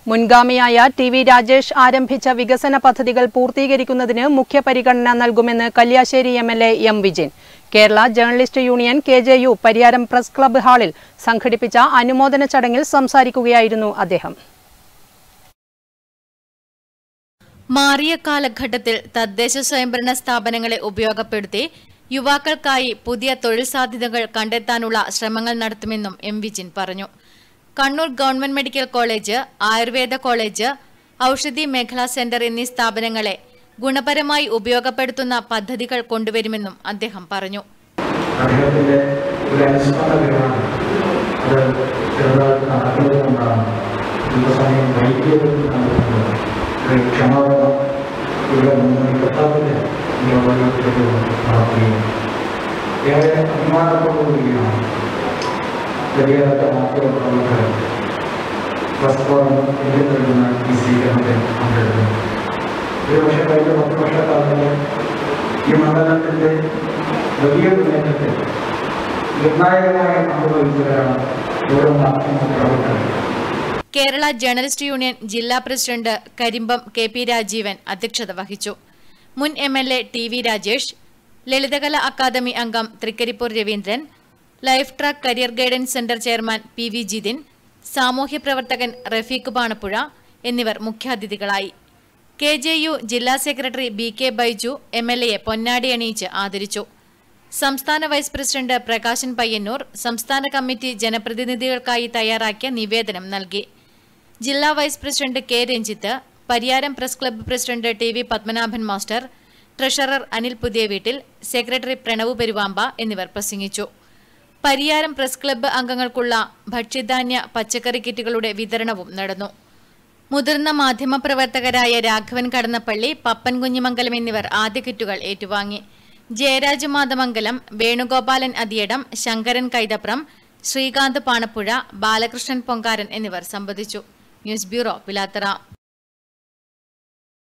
മുൻഗാമിയായ T V Rajesh ആരംഭിച്ച വികസന പദ്ധതികൾ പൂർത്തീകരിക്കുന്നതിന് മുഖ്യ പരിഗണന നൽകുമെന്ന് Kalliasseri M L A M Vijayan Kerala journalist union K J U Pariyaram press club ഹാളിൽ സംഘടിപ്പിച്ച അനുമോദന ചടങ്ങിൽ സംസാരിക്കുകയായിരുന്നു അദ്ദേഹം മാറിയ കാലഘട്ടത്തിൽ തദ്ദേശ സ്വയംഭരണ സ്ഥാപനങ്ങളെ ഉപയോഗപ്പെടുത്തി യുവാക്കൾക്കായി പുതിയ തൊഴിൽ സാധ്യതകൾ കണ്ടെത്താനുള്ള ശ്രമങ്ങൾ നടത്തുമെന്നും എം വിജിൻ പറഞ്ഞു Kannur government medical college Ayurveda college Oushadhi മേഖലാ സെന്റർ എന്നീ സ്ഥാപനങ്ങളെ ഗുണപരമായി ഉപയോഗപ്പെടുത്തുന്ന പദ്ധതികൾ കൊണ്ടുവരുമെന്നും അദ്ദേഹം പറഞ്ഞു അദ്ദേഹത്തിൻ്റെ ഒരു അനുസ്മരണമാണ് അത് ചെറുതായിട്ട് നടക്കുന്നത് കൊണ്ടാണ് ദിവസമയം വൈകിയത് നടക്കുന്നത് ഒരു ക്ഷമാപണം ഇവിടെ മുന്നിൽ കർത്താവിൻ്റെ ഈ ഓരോരുത്തരും നടത്തുകയും ഏറെ അഭിമാനത്തോടുകൂടിയാണ് വലിയ മാധ്യമപ്രവർത്തകർ പ്രസ്തോളം ഇന്ത്യ നൽകുന്ന ഈ സ്വീകരണത്തിൽ പങ്കെടുക്കുന്നു ഒരു പക്ഷേ കഴിഞ്ഞ പത്ത് വർഷക്കാലത്ത് ഈ മണ്ഡലത്തിൻ്റെ വലിയ മുന്നേറ്റത്തിൽ നിർണായകമായ പങ്ക് വഹിച്ചവരാണ് ഓരോ മാധ്യമ പ്രവർത്തകർ കേരള ജേർണലിസ്റ്റ് യൂണിയൻ ജില്ലാ president Karimbam K P Rajeevan അധ്യക്ഷത വഹിച്ചു മുൻ M L A T V Rajesh Lalithakala academy അംഗം Thrikaripur Raveendran life track career guidance centre chairman P V Jithin സാമൂഹ്യ പ്രവർത്തകൻ റഫീഖ് പാണപ്പുഴ എന്നിവർ മുഖ്യാതിഥികളായി കെ ജെ യു ജില്ലാ secretary B K Baiju M L എയെ പൊന്നാടി അണിയിച്ച് ആദരിച്ചു സംസ്ഥാന വൈസ് പ്രസിഡന്റ് പ്രകാശൻ പയ്യന്നൂർ സംസ്ഥാന കമ്മിറ്റി ജനപ്രതിനിധികൾക്കായി തയ്യാറാക്കിയ നിവേദനം നൽകി ജില്ലാ vice president K Ranjith Pariyaram press club president T V Padmanabhan master treasurer Anil പുതിയ വീട്ടിൽ സെക്രട്ടറി പ്രണവ് പെരുവാമ്പ എന്നിവർ പ്രസംഗിച്ചു പരിയാരം പ്രസ് ക്ലബ്ബ് അംഗങ്ങൾക്കുള്ള ഭക്ഷ്യധാന്യ പച്ചക്കറി കിറ്റുകളുടെ വിതരണവും നടന്നു മുതിർന്ന മാധ്യമപ്രവർത്തകരായ രാഘവൻ കടന്നപ്പള്ളി പപ്പൻ കുഞ്ഞിമംഗലം എന്നിവർ ആദ്യ കിറ്റുകൾ ഏറ്റുവാങ്ങി ജയരാജ് മാതമംഗലം വേണുഗോപാലൻ അതിയടം ശങ്കരൻ കൈതപ്രം ശ്രീകാന്ത് പാണപ്പുഴ ബാലകൃഷ്ണൻ പൊങ്കാരൻ എന്നിവർ സംബന്ധിച്ചു ന്യൂസ് ബ്യൂറോ പിലാത്തറ